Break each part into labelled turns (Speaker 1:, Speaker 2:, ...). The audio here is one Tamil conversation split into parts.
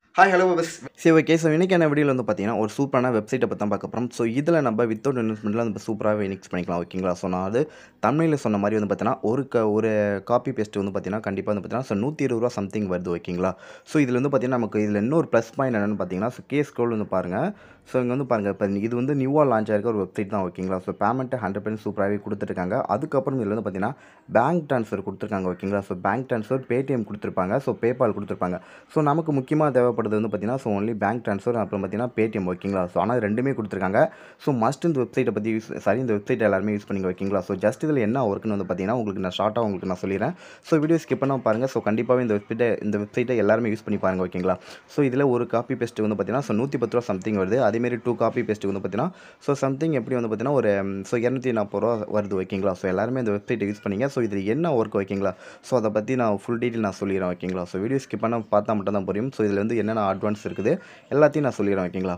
Speaker 1: ஹாய் ஹலோ பஸ் சரி ஓகே ஸோ இன்றைக்கான வீடியோவில் வந்து பார்த்தீங்கன்னா ஒரு சூப்பரான வெப்சைட்டை பற்றி தான் பார்க்க போகிறோம் ஸோ இதில் நம்ம வித்தவுட் இன்வெஸ்ட்மெண்ட்டில் நம்ம சூப்பராகவே இனிக்ஸ் பண்ணிக்கலாம் ஓகேங்களா ஸோ நான் அது தமிழில் சொன்ன மாதிரி வந்து பார்த்தீங்கன்னா ஒரு க ஒரு காப்பி பேஸ்ட் வந்து பார்த்தீங்கன்னா கண்டிப்பாக வந்து பார்த்தீங்கன்னா ஸோ நூற்றி இருபது ரூபா சம்திங் வருது ஓகேங்களா ஸோ இதில் வந்து பார்த்தீங்கன்னா நமக்கு இதில் இன்னொரு ப்ளஸ் பாயிண்ட் என்னென்னு பார்த்தீங்கன்னா ஸோ கேஸ் கோல் வந்து பாருங்கள் ஸோ இங்கே வந்து பாருங்கள் இப்போ இது வந்து நியூவாக லான்ச் ஆயிருக்க ஒரு வெப்சைட் தான் ஓகேங்களா ஸோ பேமெண்ட்டை ஹண்ட்ரட் பர்சன்ட் சூப்பராகவே கொடுத்துருக்காங்க அதுக்கப்புறம் இதில் வந்து பார்த்தீங்கன்னா பேங்க் ட்ரான்ஸ்ஃபர் கொடுத்துருக்காங்க ஓகேங்களா ஸோ பேங்க் ட்ரான்ஸ்ஃபர் பேடிஎம் கொடுத்துருப்பாங்க ஸோ பேபால் கொடுத்துருப்பாங்க ஸோ நமக்கு முக்கியமாக தேவைப்படுறது வந்து பார்த்தீங்கன்னா ஸோ ஒன்லி பேங்க் ட்ரான்ஸ்ஃபர் அப்புறம் பார்த்தீங்கன்னா பேடிஎம் ஓகேங்களா ஸோ ஆனால் ரெண்டுமே கொடுத்துருக்காங்க ஸோ மஸ்ட் இந்த வெப்சைட்டை பற்றி யூஸ் சாரி இந்த வெப்சைட் எல்லாருமே யூஸ் பண்ணிங்க ஓகேங்களா ஸோ ஜஸ்ட் இதில் என்ன ஒர்க்குன்னு வந்து பார்த்தீங்கன்னா உங்களுக்கு நான் ஷார்ட்டாக உங்களுக்கு நான் சொல்லிடுறேன் ஸோ வீடியோ ஸ்கிப் பண்ணால் பாருங்கள் ஸோ கண்டிப்பாகவே இந்த வெப்சைட்டை இந்த வெப்சைட்டை எல்லாருமே யூஸ் பண்ணி பாருங்கள் ஓகேங்களா ஸோ இதில் ஒரு காப்பி பேஸ்ட் வந்து பார்த்தீங்கன்னா ஸோ நூற்றி பத்து ரூபா சம்திங் வருது அதேமாரி டூ காப்பி பேஸ்ட் வந்து பார்த்தீங்கன்னா ஸோ சம்திங் எப்படி வந்து பார்த்தீங்கன்னா ஒரு ஸோ இரநூத்தி நாற்பது ரூபா வருது ஓகேங்களா ஸோ எல்லாருமே இந்த வெப்சைட்டை யூஸ் பண்ணிங்க ஸோ இதில் என்ன ஒர்க் ஓகேங்களா ஸோ அதை பற்றி நான் ஃபுல் டீட்டெயில் நான் சொல்லிடுறேன் ஓகேங்களா ஸோ வீடியோ ஸ்கிப் பண்ணால் பார்த்தா மட்டும் தான் புரியும் ஸோ இதில் வந்து என்னென்ன அட்வான்ஸ் இருக்குது எல்லாத்தையும் நான் சொல்லிடுறேன் ஓகேங்களா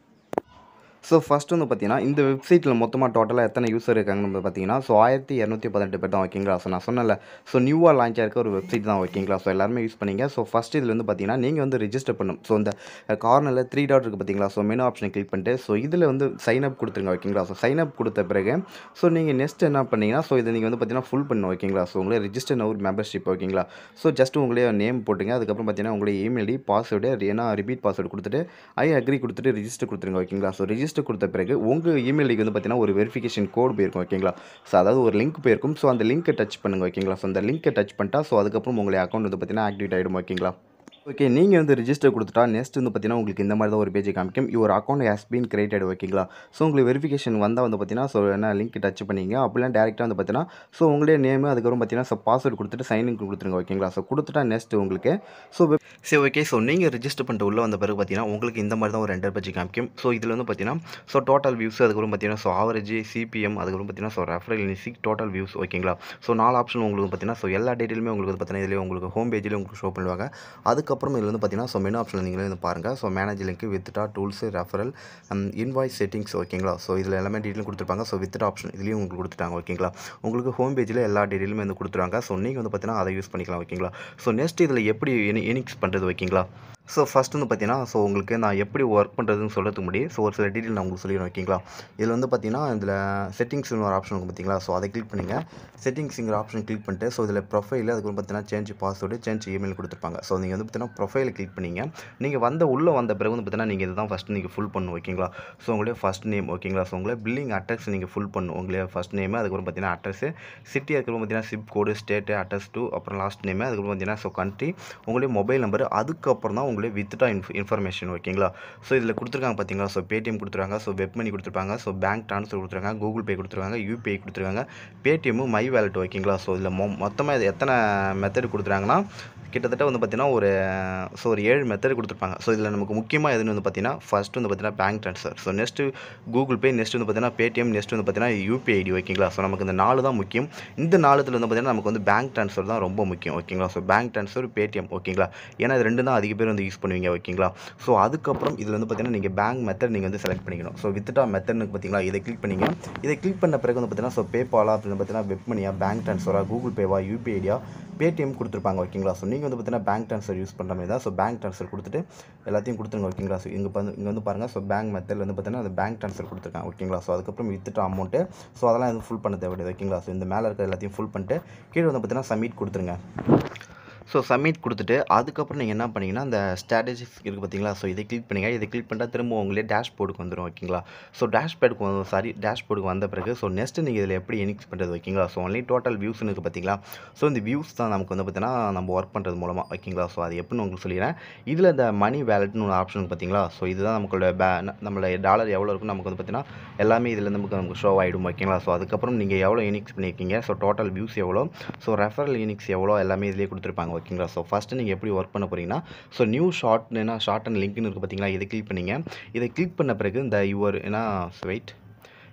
Speaker 1: ஸோ ஃபஸ்ட் வந்து பார்த்தீங்கன்னா இந்த வெப்சைட்டில் மொத்தமாக டோட்டலாக எத்தனை யூசர் இருக்காங்கன்னு பார்த்தீங்கன்னா ஸோ ஆயிரத்தி இரநூத்தி பதினெட்டு பேர் தான் ஓகேங்களா ஸோ நான் சொன்னல ஸோ நியூவாக லான்ச் ஆயிருக்க ஒரு வெப்சைட் தான் ஓகேங்களா ஸோ எல்லாருமே யூஸ் பண்ணிங்க ஸோ ஃபஸ்ட் இதில் வந்து பார்த்தீங்கன்னா நீங்கள் வந்து ரிஜிஸ்டர் பண்ணும் ஸோ இந்த கார்னரில் த்ரீ டாட் இருக்குது பார்த்தீங்களா ஸோ மெனு ஆப்ஷனை கிளிக் பண்ணிட்டு ஸோ இதில் வந்து சைன் அப் கொடுத்துருங்க ஓகேங்களா ஸோ சைன் அப் கொடுத்த பிறகு ஸோ நீங்கள் நெக்ஸ்ட் என்ன பண்ணீங்கன்னா ஸோ இதை நீங்கள் வந்து பார்த்தீங்கன்னா ஃபுல் பண்ணணும் ஓகேங்களா ஸோ உங்களே ரிஜிஸ்டர் ஒரு மெம்பர்ஷிப் ஓகேங்களா ஸோ ஜஸ்ட் உங்களே நேம் போட்டுங்க அதுக்கப்புறம் பார்த்தீங்கன்னா உங்களுடைய இமெயில் ஐடி பாஸ்வேர்டு ஏன்னா ரிப்பீட் பாஸ்வேர்டு கொடுத்துட்டு ஐ அக்ரி கொடுத்துட்டு ரிஜிஸ்டர் கொடுத்துருங்க ஓகேங்களா ஸோ ரிஜிஸ்டர் கொடுத்த பிறகு உங்கள் இமெயில் ஐடிக்கு வந்து பார்த்தீங்கன்னா ஒரு வெரிஃபிகேஷன் கோட் போயிருக்கும் ஓகேங்களா ஸோ அதாவது ஒரு லிங்க் போயிருக்கும் ஸோ அந்த லிங்க்கை டச் பண்ணுங்க ஓகேங்களா ஸோ அந்த லிங்க்கை டச் பண்ணிட்டா ஸோ அதுக்கப்புறம் உங்களுடைய அக்கௌண்ட் வந்து பார்த்தீங்கன்னா ஆக்டிவேட் ஆகிடும் ஓகேங்களா ஓகே நீங்கள் வந்து ரிஜிஸ்டர் கொடுத்துட்டா நெக்ஸ்ட் வந்து பார்த்தீங்கன்னா உங்களுக்கு இந்த மாதிரி தான் ஒரு பேஜ் காமிக்கும் your account has been created ஓகேங்களா ஸோ உங்களுக்கு வெரிஃபிகேஷன் வந்தால் வந்து பார்த்தீங்கன்னா ஸோ என்ன லிங்க் டச் பண்ணிங்க அப்படிலாம் டேரெக்டாக வந்து பார்த்தீங்கன்னா ஸோ உங்களுடைய நேமு அதுக்கப்புறம் பார்த்தீங்கன்னா ஸோ பாஸ்வேர்டு கொடுத்துட்டு சைனிங் கொடுத்துருங்க ஓகேங்களா ஸோ கொடுத்துட்டா நெக்ஸ்ட் உங்களுக்கு ஸோ சரி ஓகே ஸோ நீங்கள் ரிஜிஸ்டர் பண்ணிட்டு உள்ளே வந்த பிறகு பார்த்தீங்கன்னா உங்களுக்கு இந்த மாதிரி தான் ஒரு ரெண்டர் பேஜ் காமிக்கும் ஸோ இதில் வந்து பார்த்தீங்கன்னா ஸோ டோட்டல் வியூஸ் அதுக்கப்புறம் பார்த்தீங்கன்னா ஸோ ஆவரேஜ் சிபிஎம் அதுக்கப்புறம் பார்த்தீங்கன்னா ஸோ ரெஃபரல் இனிசிக் டோட்டல் வியூஸ் ஓகேங்களா ஸோ நாலு ஆப்ஷன் உங்களுக்கு பார்த்தீங்கன்னா ஸோ எல்லா டீட்டெயிலுமே உங்களுக்கு வந்து பார்த்தீங்கன்னா இதில் உங்களுக்கு ஹோம் பேஜில் உங்களுக்கு ஷோ பண்ணுவாங்க அதுக்கப்புறம் இதில் வந்து பார்த்தீங்கன்னா ஸோ மெனு ஆப்ஷனில் நீங்களே வந்து பாருங்கள் so manage link withdraw tools referral invoice settings ஓகேங்களா ஸோ இதில் எல்லாமே டீட்டெயில் கொடுத்துருப்பாங்க ஸோ வித்டா ஆப்ஷன் இதுலேயும் உங்களுக்கு கொடுத்துட்டாங்க ஓகேங்களா உங்களுக்கு ஹோம் பேஜில் எல்லா டீட்டெயிலுமே வந்து கொடுத்துருவாங்க ஸோ நீங்கள் வந்து பார்த்தீங்கன்னா அதை யூஸ் பண்ணிக்கலாம் ஓகேங்களா ஸோ நெக்ஸ்ட் இதில் எப்படி எனிக்ஸ் பண்ணுறது ஓகேங்களா ஸோ ஃபஸ்ட் வந்து பார்த்தீங்கன்னா ஸோ உங்களுக்கு நான் எப்படி ஒர்க் பண்ணுறதுன்னு சொல்கிறதுக்கு முன்னாடி ஸோ ஒரு சில டீட்டெயில் நான் உங்களுக்கு சொல்லிடுறேன் ஓகேங்களா இதில் வந்து பார்த்தீங்கன்னா இதில் செட்டிங்ஸ்னு ஒரு ஆப்ஷன் இருக்கும் பார்த்தீங்களா ஸோ அதை கிளிக் பண்ணுங்கள் செட்டிங்ஸுங்கிற ஆப்ஷன் கிளிக் பண்ணிட்டு ஸோ இதில் ப்ரொஃபைல் அதுக்கு பார்த்தீங்கன்னா சேஞ்ச் பாஸ்வேர்டு சேஞ்ச் இமெயில் கொடுத்துருப்பாங்க ஸோ நீங்கள் வந்து பார்த்தீங்கன்னா ப்ரொஃபைல் கிளிக் பண்ணிங்க நீங்கள் வந்த உள்ளே வந்த பிறகு வந்து பார்த்தீங்கன்னா நீங்கள் இதுதான் ஃபஸ்ட் நீங்கள் ஃபுல் பண்ணணும் ஓகேங்களா ஸோ உங்களுடைய ஃபஸ்ட் நேம் ஓகேங்களா ஸோ உங்களே பில்லிங் அட்ரஸ் நீங்கள் ஃபுல் பண்ணணும் உங்களே ஃபஸ்ட் நேம் அதுக்கப்புறம் பார்த்தீங்கன்னா அட்ரஸ் சிட்டி அதுக்கப்புறம் பார்த்தீங்கன்னா zip code state address two அப்புறம் லாஸ்ட் நேம் அதுக்கப்புறம் பார்த்தீங்கன்னா ஸோ கண்ட்ரி உங்களுடைய மொபைல் நம்பர் அதுக்கப்புறம் தான் உங்களுடைய வித்ட்ரா இன்ஃப் இன்ஃபர்மேஷன் ஓகேங்களா ஸோ இதில் கொடுத்துருக்காங்க பார்த்தீங்களா ஸோ பேடிஎம் கொடுத்துருக்காங்க ஸோ வெப் மணி கொடுத்துருப்பாங்க ஸோ பேங்க் ட்ரான்ஸ்ஃபர் கொடுத்துருக்காங்க கூகுள் பே கொடுத்துருக்காங்க யூபிஐ கொடுத்துருக்காங்க பேடிஎம்மு மை வேலட் ஓகேங்களா ஸோ இதில் மொ மொத்தமாக இது எத்தனை மெத்தட் கொடுத்துருக்காங்கன்னா கிட்டத்தட்ட வந்து பார்த்தீங்கன்னா ஒரு ஸோ ஒரு ஏழு மெத்தட் கொடுத்துருப்பாங்க ஸோ இதில் நமக்கு முக்கியமாக எதுன்னு வந்து பார்த்தீங்கன்னா ஃபஸ்ட்டு வந்து பார்த்தீங்கன்னா bank transfer so next Google Pay next வந்து பார்த்தீங்கன்னா பேடிஎம் நெக்ஸ்ட் வந்து பார்த்தீங்கன்னா யூபிஐ ஐடி ஓகேங்களா ஸோ நமக்கு இந்த நாலு தான் முக்கியம் இந்த நாலுத்தில் வந்து பார்த்தீங்கன்னா நமக்கு வந்து பேங்க் ட்ரான்ஸ்ஃபர் தான் ரொம்ப முக்கியம் ஓகேங்களா ஸோ பேங்க் ட்ரான்ஸ்ஃபர் பேடிஎம் ஓகேங்களா ஏன்னா இது ரெண்டு தான் அதிக பேர் வந்து யூஸ் பண்ணுவீங்க ஓகேங்களா ஸோ அதுக்கப்புறம் இதில் வந்து பார்த்தீங்கன்னா நீங்கள் பேங்க் மெத்தட் நீங்கள் வந்து செலக்ட் பண்ணிக்கணும் ஸோ வித்ட்ரா மெத்தட்னு பார்த்தீங்களா இதை கிளிக் பண்ணிங்க இதை கிளிக் பண்ண பிறகு வந்து பார்த்தீங்கன்னா ஸோ பேபாலா அப்படின்னு பார்த்தீங்கன்னா வெப் மணியா பேங்க் ட்ரான்ஸ்ஃபரா கூகுள் பேவா யூபிஐ ஐடியா பேடிஎம் கொடுத்துருப்பாங்க ஓகேங்களா ஸோ நீங்கள் வந்து பார்த்தீங்கன்னா பேங்க் ட்ரான்ஸ்ஃபர் யூஸ் பண்ணுற மாதிரி தான் ஸோ பேங்க் ட்ரான்ஸ்ஃபர் கொடுத்துட்டு எல்லாத்தையும் கொடுத்துருங்க ஓகேங்களா ஸோ இங்கே வந்து இங்கே வந்து பாருங்கள் ஸோ பேங்க் மெத்தடில் வந்து பார்த்தீங்கன்னா அந்த பேங்க் ட்ரான்ஸ்ஃபர் கொடுத்துருக்காங்க ஓகேங்களா ஸோ அதுக்கப்புறம் வித்துட்டு அமௌண்ட்டு ஸோ அதெல்லாம் எதுவும் ஃபுல் பண்ண தேவையில்லை ஓகேங்களா ஸோ இந்த மேலே இருக்க எல்லாத்தையும் ஃபுல் பண்ணிட்டு கீழே வந்து பார்த்தீங்கன்னா சப்மிட் கொடுத்துருங்க ஸோ சப்மிட் கொடுத்துட்டு அதுக்கப்புறம் நீங்கள் என்ன பண்ணிங்கன்னா அந்த ஸ்ட்ராட்டஜிஸ் இருக்குது பார்த்தீங்களா ஸோ இதை கிளிக் பண்ணுங்க இதை கிளிக் பண்ணிட்டா திரும்ப உங்களே டேஷ்போர்டுக்கு வந்துடும் ஓகேங்களா ஸோ டேஷ்போர்டுக்கு வந்து சாரி டேஷ்போர்டுக்கு வந்த பிறகு ஸோ நெக்ஸ்ட் நீங்கள் இதில் எப்படி எனிக்ஸ் பண்ணுறது ஓகேங்களா ஸோ ஒன்லி டோட்டல் வியூஸ்னு இருக்குது பார்த்தீங்களா ஸோ இந்த வியூஸ் தான் நமக்கு வந்து பார்த்தீங்கன்னா நம்ம ஒர்க் பண்ணுறது மூலமாக ஓகேங்களா ஸோ அது எப்படின்னு உங்களுக்கு சொல்லிடுறேன் இதில் இந்த மணி வேலட்னு ஒரு ஆப்ஷன் பார்த்தீங்களா ஸோ இதுதான் நமக்கு பே நம்மளோட டாலர் எவ்வளோ இருக்கும் நமக்கு வந்து பார்த்தீங்கன்னா எல்லாமே இதில் நமக்கு நமக்கு ஷோ ஆகிடும் ஓகேங்களா ஸோ அதுக்கப்புறம் நீங்கள் எவ்வளோ எனிக்ஸ் பண்ணியிருக்கீங்க ஸோ டோட்டல் வியூஸ் எவ்வளோ ஸோ ரெஃபரல் யூனிக்ஸ் எவ்வளோ எல்லாமே இதிலே கொடுத்துருப்பாங்க ஓகேங்களா ஸோ ஃபஸ்ட்டு நீங்கள் எப்படி ஒர்க் பண்ண போகிறீங்கன்னா ஸோ நியூ ஷார்ட் ஏன்னா ஷார்ட் அண்ட் லிங்க்னு இருக்குது பார்த்தீங்களா இதை கிளிக் பண்ணிங்க இதை கிளிக் பண்ண பிறகு இந்த யுவர் ஏன்னா வெயிட்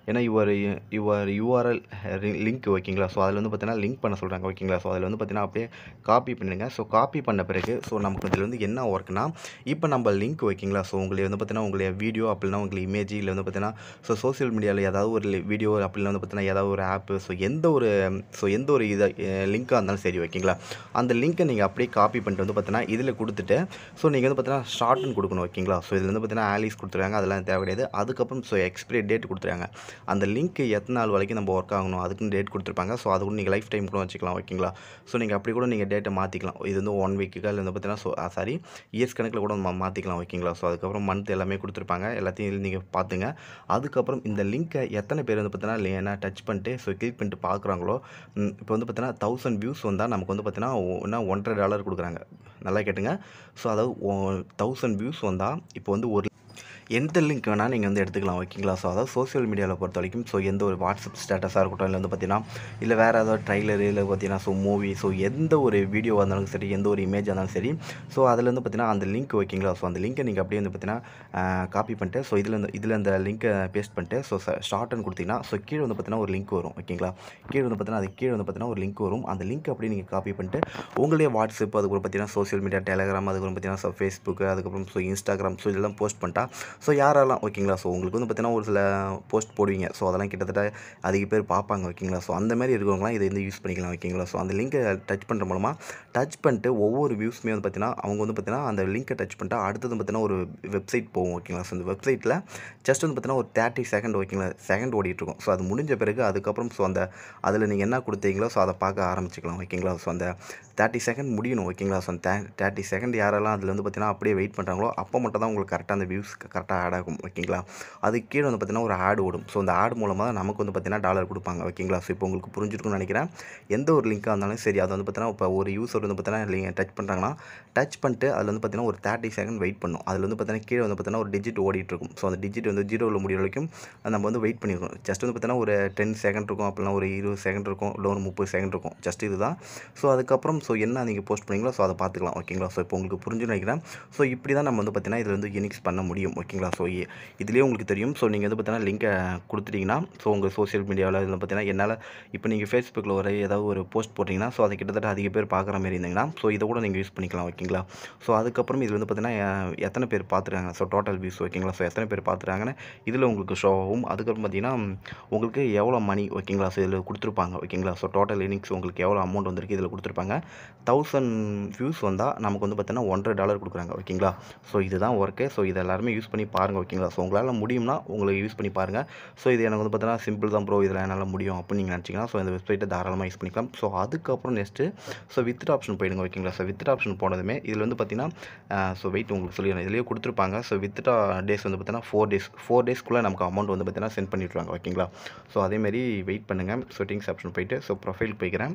Speaker 1: ஏன்னா யுவர் யுவர் யூஆர்எல் லிங்க் ஓகேங்களா ஸோ அதில் வந்து பார்த்தீங்கன்னா லிங்க் பண்ண சொல்கிறாங்க ஓகேங்களா ஸோ அதில் வந்து பார்த்தீங்கன்னா அப்படியே காப்பி பண்ணிடுங்க ஸோ காப்பி பண்ண பிறகு ஸோ நமக்கு இதில் வந்து என்ன ஒர்க்னா இப்போ நம்ம லிங்க் ஓகேங்களா ஸோ உங்களுக்கு வந்து பார்த்தீங்கன்னா உங்களுடைய வீடியோ அப்படின்னா உங்களுக்கு இமேஜ் இல்லை வந்து பார்த்தீங்கன்னா ஸோ சோஷியல் மீடியாவில் ஏதாவது ஒரு வீடியோ அப்படின்னா வந்து பார்த்தீங்கன்னா ஏதாவது ஒரு ஆப்பு ஸோ எந்த ஒரு ஸோ எந்த ஒரு இதை லிங்காக இருந்தாலும் சரி ஓகேங்களா அந்த லிங்க்கை நீங்கள் அப்படியே காப்பி பண்ணிட்டு வந்து பார்த்தீங்கன்னா இதில் கொடுத்துட்டு ஸோ நீங்கள் வந்து பார்த்தீங்கன்னா ஷார்ட்னு கொடுக்கணும் ஓகேங்களா ஸோ இதில் வந்து பார்த்தீங்கன்னா ஆலிஸ் கொடுத்துருக்காங்க அதெல்லாம் தேவை கிடையாது அதுக்கப்புறம் ஸோ எக்ஸ்பிரி டேட் கொடுத்துருக்காங்க அந்த லிங்க் எத்தனை நாள் வரைக்கும் நம்ம ஒர்க் ஆகணும் அதுக்குன்னு டேட் கொடுத்துருப்பாங்க ஸோ அது கூட நீங்கள் லைஃப் டைம் கூட வச்சுக்கலாம் ஓகேங்களா ஸோ நீங்கள் அப்படி கூட நீங்கள் டேட்டை மாற்றிக்கலாம் இது வந்து ஒன் வீக்குக்கு இல்லை வந்து பார்த்தீங்கன்னா ஸோ சாரி இயர்ஸ் கணக்கில் கூட மா மாற்றிக்கலாம் ஓகேங்களா ஸோ அதுக்கப்புறம் மந்த் எல்லாமே கொடுத்துருப்பாங்க எல்லாத்தையும் நீங்கள் பார்த்துங்க அதுக்கப்புறம் இந்த லிங்க்கை எத்தனை பேர் வந்து பார்த்தீங்கன்னா என்ன டச் பண்ணிட்டு ஸோ கிளிக் பண்ணிட்டு பார்க்குறாங்களோ இப்போ வந்து பார்த்தீங்கன்னா தௌசண்ட் வியூஸ் வந்தால் நமக்கு வந்து பார்த்தீங்கன்னா என்ன ஒன்றரை டாலர் கொடுக்குறாங்க நல்லா கேட்டுங்க ஸோ அதாவது தௌசண்ட் வியூஸ் வந்தால் இப்போ வந்து ஒரு எந்த லிங்க் வேணால் நீங்கள் வந்து எடுத்துக்கலாம் ஓகேங்களா ஸோ அதாவது சோஷியல் மீடியாவில் பொறுத்த வரைக்கும் ஸோ எந்த ஒரு வாட்ஸ்அப் ஸ்டேட்டஸாக இருக்கட்டும் இல்லை வந்து பார்த்தீங்கன்னா இல்லை வேறு ஏதாவது ட்ரைலரு இல்லை பார்த்தீங்கன்னா ஸோ மூவி ஸோ எந்த ஒரு வீடியோவாக இருந்தாலும் சரி எந்த ஒரு இமேஜாக இருந்தாலும் சரி ஸோ அதில் வந்து பார்த்தீங்கன்னா அந்த லிங்க் ஓகேங்களா ஸோ அந்த லிங்க்கை நீங்கள் அப்படியே வந்து பார்த்தீங்கன்னா காப்பி பண்ணிட்டு ஸோ இதில் இந்த இதில் இந்த லிங்க்கை பேஸ்ட் பண்ணிட்டு ஸோ ஷார்ட்னு கொடுத்தீங்கன்னா ஸோ கீழே வந்து பார்த்தீங்கன்னா ஒரு லிங்க் வரும் ஓகேங்களா கீழே வந்து பார்த்தீங்கன்னா அது கீழே வந்து பார்த்தீங்கன்னா ஒரு லிங்க் வரும் அந்த லிங்க் அப்படியே நீங்கள் காப்பி பண்ணிட்டு உங்களுடைய வாட்ஸ்அப் அதுக்கப்புறம் பார்த்தீங்கன்னா சோஷியல் மீடியா டெலகிராம் அதுக்கப்புறம் பார்த்தீங்கன்னா ஸோ ஃபேஸ்புக் அதுக்கப்புறம் ஸோ இன்ஸ்டாகிராம் ஸோ இதெல்லாம் போஸ்ட் பண்ணிட்டா ஸோ யாரெல்லாம் ஓகேங்களா ஸோ உங்களுக்கு வந்து பார்த்தீங்கன்னா ஒரு சில போஸ்ட் போடுவீங்க ஸோ அதெல்லாம் கிட்டத்தட்ட அதிக பேர் பார்ப்பாங்க ஓகேங்களா ஸோ அந்த மாதிரி இருக்கவங்களாம் இதை வந்து யூஸ் பண்ணிக்கலாம் ஓகேங்களா ஸோ அந்த லிங்கை டச் பண்ணுற மூலமாக டச் பண்ணிட்டு ஒவ்வொரு வியூஸுமே வந்து பார்த்தீங்கன்னா அவங்க வந்து பார்த்தீங்கன்னா அந்த லிங்கை டச் பண்ணிட்டா அடுத்தது பார்த்தீங்கன்னா ஒரு வெப்சைட் போகும் ஓகேங்களா ஸோ அந்த வெப்சைட்டில் ஜஸ்ட் வந்து பார்த்தீங்கன்னா ஒரு தேர்ட்டி செகண்ட் ஓகேங்களா செகண்ட் ஓடிட்டுருக்கும் ஸோ அது முடிஞ்ச பிறகு அதுக்கப்புறம் ஸோ அந்த அதில் நீங்கள் என்ன கொடுத்தீங்களோ ஸோ அதை பார்க்க ஆரம்பிச்சிக்கலாம் ஓகேங்களா ஸோ அந்த தேர்ட்டி செகண்ட் முடியணும் ஓகேங்களா ஸோ அந்த தேர்ட்டி செகண்ட் யாரெல்லாம் அதில் வந்து பார்த்தீங்கன்னா அப்படியே வெயிட் பண்ணுறாங்களோ அப்போ மட்டும் தான் உங்களுக்கு கரெக்டாக அந்த வியூஸ் கரெக்டாக ஆட் ஆகும் ஓகேங்களா அது கீழே வந்து பார்த்தீங்கன்னா ஒரு ஆட் ஓடும் ஸோ அந்த ஆட் மூலமாக தான் நமக்கு வந்து பார்த்தீங்கன்னா டாலர் கொடுப்பாங்க ஓகேங்களா ஸோ இப்போ உங்களுக்கு புரிஞ்சிருக்கும்னு நினைக்கிறேன் எந்த ஒரு லிங்காக இருந்தாலும் சரி அது வந்து பார்த்தீங்கன்னா இப்போ ஒரு யூஸர் வந்து பார்த்தீங்கன்னா டச் பண்ணுறாங்கன்னா டச் பண்ணிட்டு அதில் வந்து பார்த்தீங்கன்னா ஒரு தேர்ட்டி செகண்ட் வெயிட் பண்ணும் அதில் வந்து பார்த்தீங்கன்னா கீழே வந்து பார்த்தீங்கன்னா ஒரு டிஜிட் ஓடிட்டு இருக்கும் ஸோ அந்த டிஜிட் வந்து ஜீரோவில் முடிகிற வரைக்கும் நம்ம வந்து வெயிட் பண்ணிருக்கோம் ஜஸ்ட் வந்து பார்த்தீங்கன்னா ஒரு டென் செகண்ட் இருக்கும் அப்படின்னா ஒரு இருபது செகண்ட் இருக்கும் இல்லை ஒரு முப்பது செகண்ட் இருக்கும் ஜஸ்ட் இதுதான் ஸோ அதுக்கப்புறம் ஸோ என்ன நீங்கள் போஸ்ட் பண்ணீங்களோ ஸோ அதை பார்த்துக்கலாம் ஓகேங்களா ஸோ இப்போ உங்களுக்கு புரிஞ்சு நினைக்கிறேன் ஸோ இப்படி தான் நம்ம வந்து பார்த்தீங்கன்னா இதில் வந்து யூனிக்ஸ் பண்ண முடியும் ஓகேங்களா ஸோ இதுலேயே உங்களுக்கு தெரியும் ஸோ நீங்கள் வந்து பார்த்தீங்கன்னா லிங்கை கொடுத்துட்டிங்கன்னா ஸோ உங்கள் சோஷியல் மீடியாவில் இதில் பார்த்தீங்கன்னா என்னால் இப்போ நீங்கள் ஃபேஸ்புக்கில் ஒரு ஏதாவது ஒரு போஸ்ட் போட்டிங்கன்னா ஸோ அதை கிட்டத்தட்ட அதிக பேர் பார்க்குற மாதிரி இருந்தீங்கன்னா ஸோ இதை கூட நீங்கள் யூஸ் பண்ணிக்கலாம் ஓகேங்களா ஸோ அதுக்கப்புறம் இதில் வந்து பார்த்தீங்கன்னா எத்தனை பேர் பார்த்துருக்காங்க ஸோ டோட்டல் வியூஸ் ஓகேங்களா ஸோ எத்தனை பேர் பார்த்துருக்காங்கன்னு இதில் உங்களுக்கு ஷோ ஆகும் அதுக்கப்புறம் பார்த்தீங்கன்னா உங்களுக்கு எவ்வளோ மணி ஓகேங்களா ஸோ இதில் கொடுத்துருப்பாங்க ஓகேங்களா ஸோ டோட்டல் இனிங்ஸ் உங்களுக்கு எவ்வளோ அமௌண்ட் வந்திருக்கு இதில் கொடுத்துருப்பாங்க தௌசண்ட் வியூஸ் வந்தால் நமக்கு வந்து பார்த்தீங்கன்னா ஒன்றரை டாலர் கொடுக்குறாங்க ஓகேங்களா ஸோ இதுதான் ஒர்க்கு ஸோ இதை எல்லாருமே யூஸ் பண்ணி பாருங்கள் ஓகேங்களா ஸோ உங்களால் முடியும்னா உங்களுக்கு யூஸ் பண்ணி பாருங்கள் ஸோ இது எனக்கு வந்து பார்த்தீங்கன்னா சிம்பிள் தான் ப்ரோ இதில் என்னால் முடியும் அப்படின்னு நீங்கள் நினச்சிங்கன்னா ஸோ இந்த வெப்சைட்டை தாராளமாக யூஸ் பண்ணிக்கலாம் ஸோ அதுக்கப்புறம் நெக்ஸ்ட்டு ஸோ வித் ஆப்ஷன் போயிடுங்க ஓகேங்களா ஸோ வித் ஆப்ஷன் போனதுமே இதில் வந்து பார்த்தீங்கன்னா ஸோ வெயிட் உங்களுக்கு சொல்லிடுறேன் இதுலேயே கொடுத்துருப்பாங்க ஸோ வித்ட்ரா டேஸ் வந்து பார்த்தீங்கன்னா ஃபோர் டேஸ் ஃபோர் டேஸ்க்குள்ளே நமக்கு அமௌண்ட் வந்து பார்த்தீங்கன்னா சென்ட் பண்ணிவிட்ருவாங்க ஓகேங்களா ஸோ அதேமாரி வெயிட் பண்ணுங்கள் செட்டிங்ஸ் ஆப்ஷன் போயிட்டு ஸோ ப்ரொஃபைல் போய்க்கிறேன்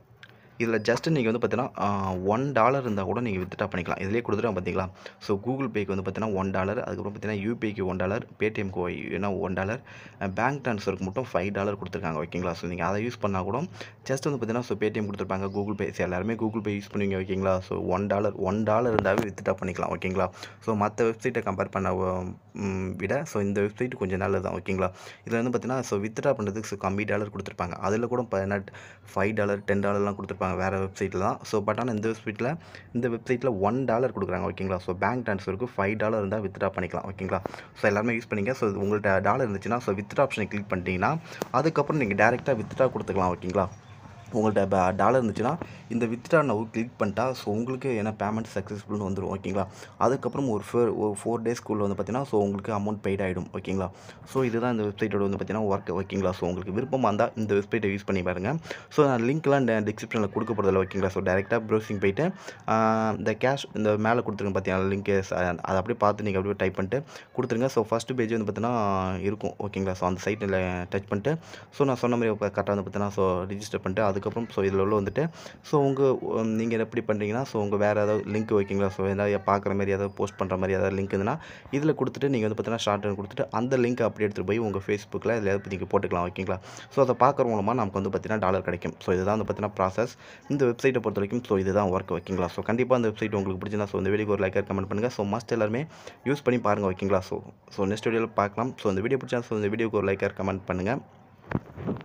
Speaker 1: இதில் ஜஸ்ட் நீங்கள் வந்து பார்த்தீங்கன்னா ஒன் டாலர் இருந்தால் கூட நீங்கள் வித்ட்ரா பண்ணிக்கலாம் இதிலே கொடுத்துருவோம் பார்த்தீங்களா ஸோ கூகுள் பேக்கு வந்து பார்த்தீங்கன்னா ஒன் டாலர் அதுக்கப்புறம் பார்த்தீங்கன்னா யூபிஐக்கு ஒன் டாலர் பேடிஎம்க்கு ஏன்னா ஒன் டாலர் பேங்க் ட்ரான்ஸ்ஃபருக்கு மட்டும் ஃபைவ் டாலர் கொடுத்துருக்காங்க ஓகேங்களா ஸோ நீங்கள் அதை யூஸ் பண்ணால் கூட ஜஸ்ட் வந்து பார்த்தீங்கன்னா ஸோ பேடிஎம் கொடுத்துருப்பாங்க கூகுள் பே எல்லாருமே கூகுள் பே யூஸ் பண்ணுவீங்க ஓகேங்களா so one dollar one dollar இருந்தாவே வித்ட்ரா பண்ணிக்கலாம் ஓகேங்களா ஸோ மற்ற வெப்சைட்டை கம்பேர் பண்ண விட ஸோ இந்த வெப்சைட் கொஞ்சம் நல்லது தான் ஓகேங்களா இதில் வந்து பார்த்தீங்கன்னா ஸோ வித்ட்ரா பண்ணுறதுக்கு ஸோ கம்மி டாலர் கொடுத்துருப்பாங்க அதில் கூட பார்த்தீங்கன்னா ஃபைவ் டாலர் டென் டாலர்லாம் கொடுத்துருப்பாங்க வேறு வெப்சைட்டில் தான் ஸோ பட் ஆனால் இந்த வெப்சைட்டில் இந்த வெப்சைட்டில் ஒன் டாலர் கொடுக்குறாங்க ஓகேங்களா ஸோ பேங்க் ட்ரான்ஸ்ஃபருக்கு ஃபைவ் டாலர் இருந்தால் வித்ட்ரா பண்ணிக்கலாம் ஓகேங்களா ஸோ எல்லாருமே யூஸ் பண்ணிங்க ஸோ உங்கள்கிட்ட டாலர் இருந்துச்சுன்னா ஸோ வித்ட்ரா ஆப்ஷனை கிளிக் பண்ணிட்டீங்கன்னா அதுக்கப்புறம் நீங்கள் டேரெக்டாக வித்ட்ரா கொடுத்துக்கலாம் ஓகேங்களா உங்கள்கிட்ட டாலர் இருந்துச்சுன்னா இந்த வித்ட்ரா நவ் கிளிக் பண்ணிட்டா ஸோ உங்களுக்கு என்ன பேமெண்ட் சக்ஸஸ்ஃபுல்னு வந்துடும் ஓகேங்களா அதுக்கப்புறம் ஒரு ஃபோர் ஒரு ஃபோர் டேஸ்க்குள்ளே வந்து பார்த்தீங்கன்னா ஸோ உங்களுக்கு அமௌண்ட் பெய்ட் ஆகிடும் ஓகேங்களா ஸோ இதுதான் இந்த வெப்சைட்டோட வந்து பார்த்தீங்கன்னா ஒர்க் ஓகேங்களா ஸோ உங்களுக்கு விருப்பமாக இருந்தால் இந்த வெப்சைட்டை யூஸ் பண்ணி பாருங்கள் ஸோ நான் லிங்க்லாம் டிஸ்கிரிப்ஷனில் கொடுக்க போகிறதில்ல ஓகேங்களா ஸோ டேரெக்டாக ப்ரௌசிங் போயிட்டு இந்த கேஷ் இந்த மேலே கொடுத்துருங்க பார்த்தீங்கன்னா லிங்க்கு அதை அப்படியே பார்த்து நீங்கள் அப்படியே டைப் பண்ணிட்டு கொடுத்துருங்க ஸோ ஃபஸ்ட்டு பேஜ் வந்து பார்த்தீங்கன்னா இருக்கும் ஓகேங்களா ஸோ அந்த சைட்டில் டச் பண்ணிட்டு ஸோ நான் சொன்ன மாதிரி கரெக்டாக வந்து பார்த்தீங்கன்னா ஸோ ரிஜிஸ்டர் பண்ணிட்டு அதுக்கு அதுக்கப்புறம் ஸோ இதில் உள்ள வந்துட்டு ஸோ உங்கள் நீங்கள் எப்படி பண்ணுறீங்கன்னா ஸோ உங்கள் வேறு ஏதாவது லிங்க் ஓகேங்களா ஸோ ஏதாவது பார்க்குற மாதிரி ஏதாவது போஸ்ட் பண்ணுற மாதிரி ஏதாவது லிங்க் இருந்ததுன்னா இதில் கொடுத்துட்டு நீங்கள் வந்து பார்த்தீங்கன்னா ஷார்ட் கொடுத்துட்டு அந்த லிங்க் அப்படி எடுத்துகிட்டு போய் உங்கள் ஃபேஸ்புக்கில் இதில் ஏதாவது நீங்கள் போட்டுக்கலாம் ஓகேங்களா ஸோ அதை பார்க்குற மூலமாக நமக்கு வந்து பார்த்தீங்கன்னா டாலர் கிடைக்கும் ஸோ இதுதான் வந்து பார்த்தீங்கன்னா ப்ராசஸ் இந்த வெப்சைட்டை பொறுத்த வரைக்கும் ஸோ இதுதான் ஒர்க் ஓகேங்களா ஸோ கண்டிப்பாக அந்த வெப்சைட் உங்களுக்கு பிடிச்சிருந்தா ஸோ இந்த வீடியோக்கு ஒரு லைக்கர் கமெண்ட் பண்ணுங்கள் ஸோ மஸ்ட் எல்லாருமே யூஸ் பண்ணி பாருங்கள் ஓகேங்களா ஸோ ஸோ நெக்ஸ்ட் வீடியோவில் பார்க்கலாம் ஸோ இந்த வீடியோ பிடிச்சா ஸோ இந்த வீடியோக்கு ஒரு லைக்கர் கமெண்ட் பண்ணுங்கள்